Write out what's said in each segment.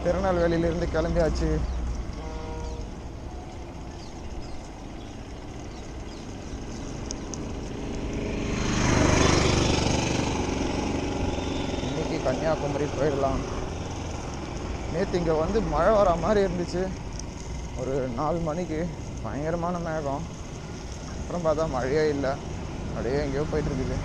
திருநெல்வேலியிலேருந்து கிளம்பியாச்சு இன்னைக்கு கன்னியாகுமரி போயிடலாம் நேற்று இங்கே வந்து மழை வர மாதிரி இருந்துச்சு ஒரு நாலு மணிக்கு பயங்கரமான மேகம் அப்புறம் பார்த்தா மழையே இல்லை அப்படியே எங்கேயோ போயிட்டு இருக்குது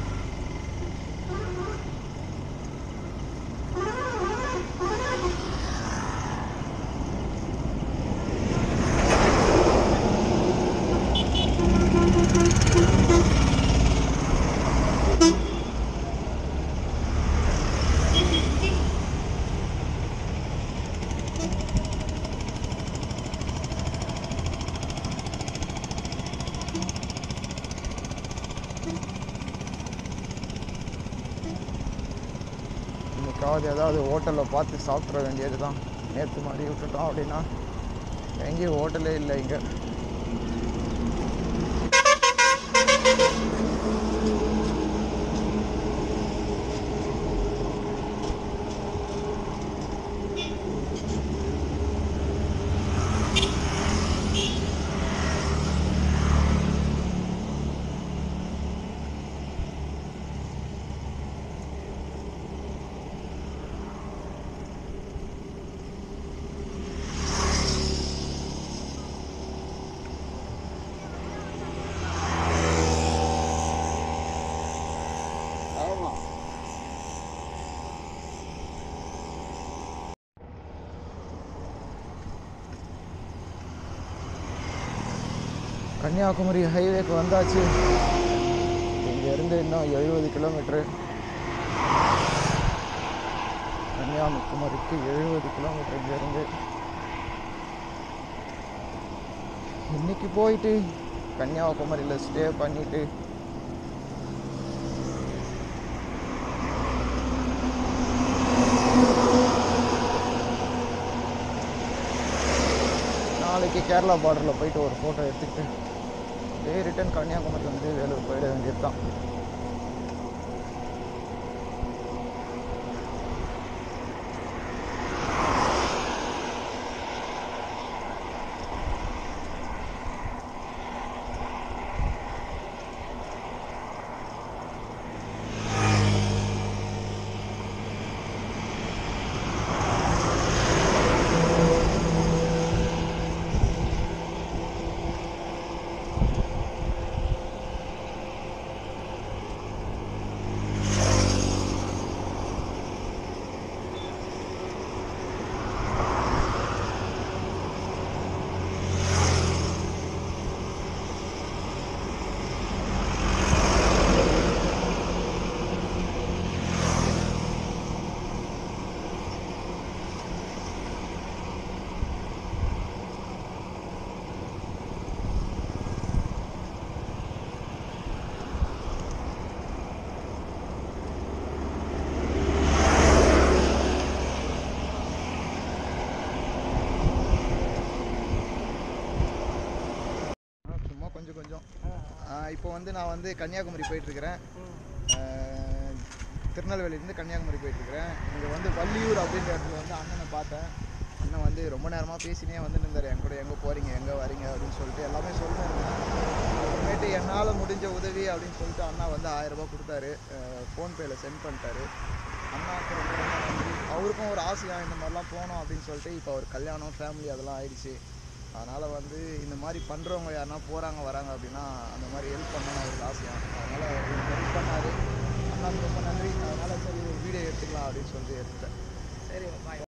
இன்னைக்காவது ஏதாவது ஹோட்டலில் பார்த்து சாப்பிட்ற வேண்டியது தான் நேற்று மாதிரி விட்டுட்டோம் அப்படின்னா எங்கேயும் ஹோட்டலே இல்லை இங்கே கன்னியாகுமரி ஹைவேக்கு வந்தாச்சு இங்கேருந்து இன்னும் எழுபது கிலோமீட்ரு கன்னியாகுமரிக்கு எழுபது கிலோமீட்டர் இங்கேருந்து இன்னைக்கு போயிட்டு கன்னியாகுமரியில் ஸ்டே பண்ணிட்டு நாளைக்கு கேரளா பார்டரில் போயிட்டு ஒரு ஃபோட்டோ எடுத்துக்கிட்டு அப்படியே ரிட்டன் கன்னியாகுமரி வந்து வேலூர் போயிட வேண்டியது தான் ஆ, சும்மா கொஞ்சம் கொஞ்சம் ஆ, இப்போ வந்து நான் வந்து கன்னியாகுமரி போயிட்டுருக்கிறேன் திருநெல்வேலியிலேருந்து கன்னியாகுமரி போயிட்டுருக்கிறேன் இங்கே வந்து வள்ளியூர் அப்படின்ற இடத்துல வந்து அண்ணனை பார்த்தேன் அண்ணன் வந்து ரொம்ப நேரமாக பேசினே வந்துட்டு இருந்தார் என் கூட எங்கே போகிறீங்க எங்கே வரீங்க அப்படின்னு சொல்லிட்டு எல்லாமே சொல்லிட்டு அப்புறமேட்டு என்னால் முடிஞ்ச உதவி அப்படின்னு சொல்லிட்டு அண்ணா வந்து ஆயிரம் ரூபாய் கொடுத்தாரு ஃபோன்பேயில் சென்ட் பண்ணிட்டாரு அண்ணாவுக்கு ரொம்ப ரொம்ப நன்றி அவருக்கும் ஒரு ஆசையாக இந்த மாதிரிலாம் போகணும் அப்படின்னு சொல்லிட்டு இப்போ அவர் கல்யாணம் ஃபேமிலி அதெல்லாம் ஆயிடுச்சு அதனால் வந்து இந்த மாதிரி பண்ணுறவங்க யாருனா போகிறாங்க வராங்க அப்படின்னா அந்த மாதிரி ஹெல்ப் பண்ணணும் அவருக்கு ஆசையாக அதனால் ஹெல்ப் பண்ணார் அண்ணாவுக்கு ரொம்ப நன்றி அதனால் சரி ஒரு வீடியோ எடுத்துக்கலாம் அப்படின்னு சொல்லிட்டு எடுத்துட்டேன் சரி பாய்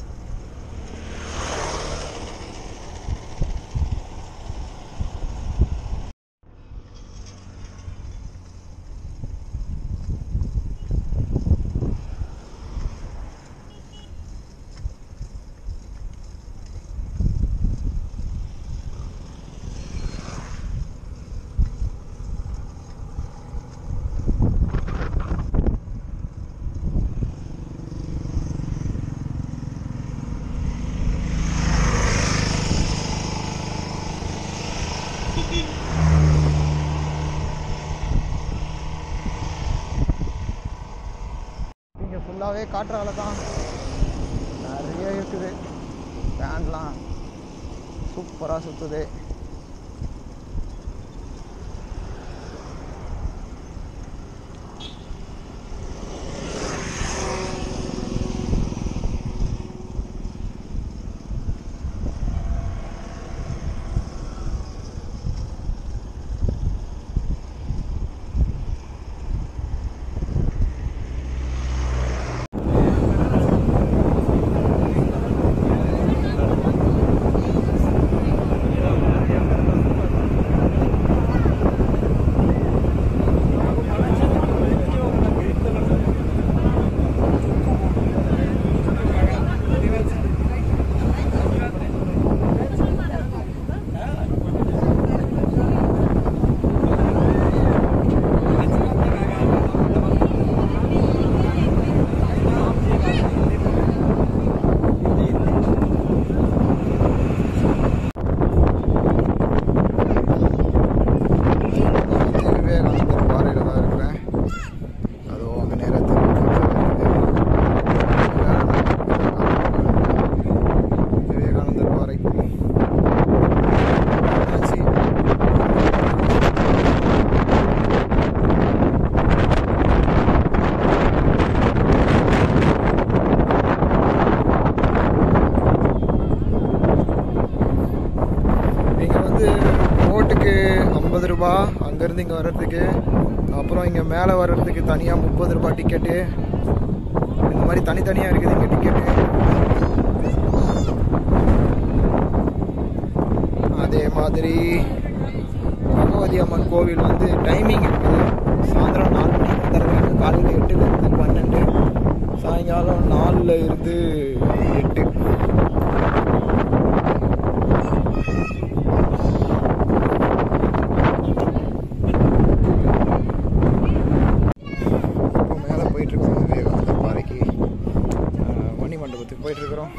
ஆ ஃபுல்லாகவே காற்றால தான் நிறைய இருக்குது ஃபேன்லாம் சூப்பராக சுற்றுது விவேகானந்தர் பாறையில் தான் இருக்கிறேன் அதுவும் அங்கே நேரத்தில் விவேகானந்தர் பாறை ஆச்சு. இங்கே வந்து போட்டுக்கு ஐம்பது ரூபா அங்கேருந்து இங்கே வர்றதுக்கு அப்புறம் இங்கே மேலே வர்றதுக்கு தனியாக முப்பது ரூபா டிக்கெட்டு இந்த மாதிரி தனித்தனியாக இருக்குது இங்கே டிக்கெட்டு அதே மாதிரி பகவதி அம்மன் கோவில் வந்து டைமிங் இருக்குது சாயந்தரம் நாலு மணிக்கு திறக்கிறாங்க காலையில் எட்டுலேருந்து பன்னெண்டு சாயங்காலம் நாலில் இருந்து எட்டு இப்போ மேலே போயிட்டுருக்கோம் விவேகானந்தர் பாறைக்கு அஹ், மணி மண்டபத்துக்கு போயிட்டுருக்குறோம்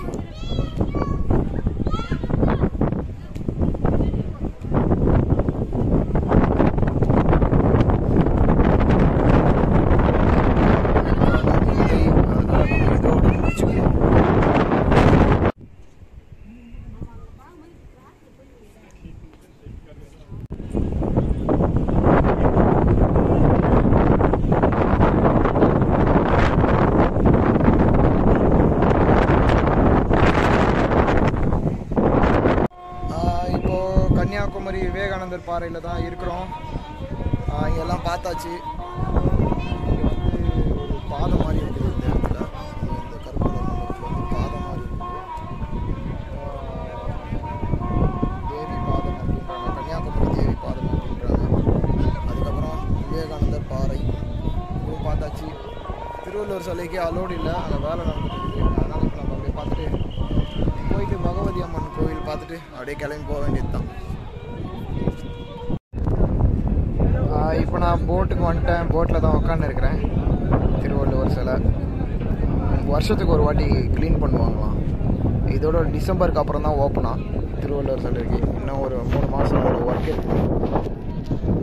அதனால நம்ம இதோட முடிச்சுக்குவோம் ஆஹ் இப்போ கன்னியாகுமரி விவேகானந்தர் பாறையில் தான் இருக்கிறோம் ஆஹ் இங்கெல்லாம் பார்த்தாச்சு இங்க வந்து ஒரு பாதை மாதிரி இருக்குது இந்த இடத்துல இந்த கருப்பு மண்டபத்தில் வந்து பாதை மாதிரி இருக்குது ஆஹ் தேவி பாதம் அப்படின்றாங்க கன்னியாகுமரி தேவி பாதம் அப்படின்றாங்க அதுக்கப்புறம் விவேகானந்தர் பாறை இதுவும் பார்த்தாச்சு திருவள்ளுவர் சிலைக்கு அலோடு இல்லை அங்கே வேலை நடந்துட்டு இருக்குது அதனால் இப்போ நம்ம அப்படியே பார்த்துட்டு போயிட்டு பகவதி அம்மன் கோவில் பார்த்துட்டு அப்படியே கிளம்பி போக வேண்டியது தான் இப்போ நான் போட்டுக்கு வந்துட்டேன் போட்டில் தான் உட்காந்துருக்கிறேன் திருவள்ளுவர் சிலை வருஷத்துக்கு ஒரு வாட்டி க்ளீன் பண்ணுவாங்களாம் இதோட டிசம்பருக்கு அப்புறம் தான் ஓப்பனா திருவள்ளுவர் சிலைக்கு இன்னும் ஒரு மூணு மாதம் ஒரு ஒர்க் இருக்கு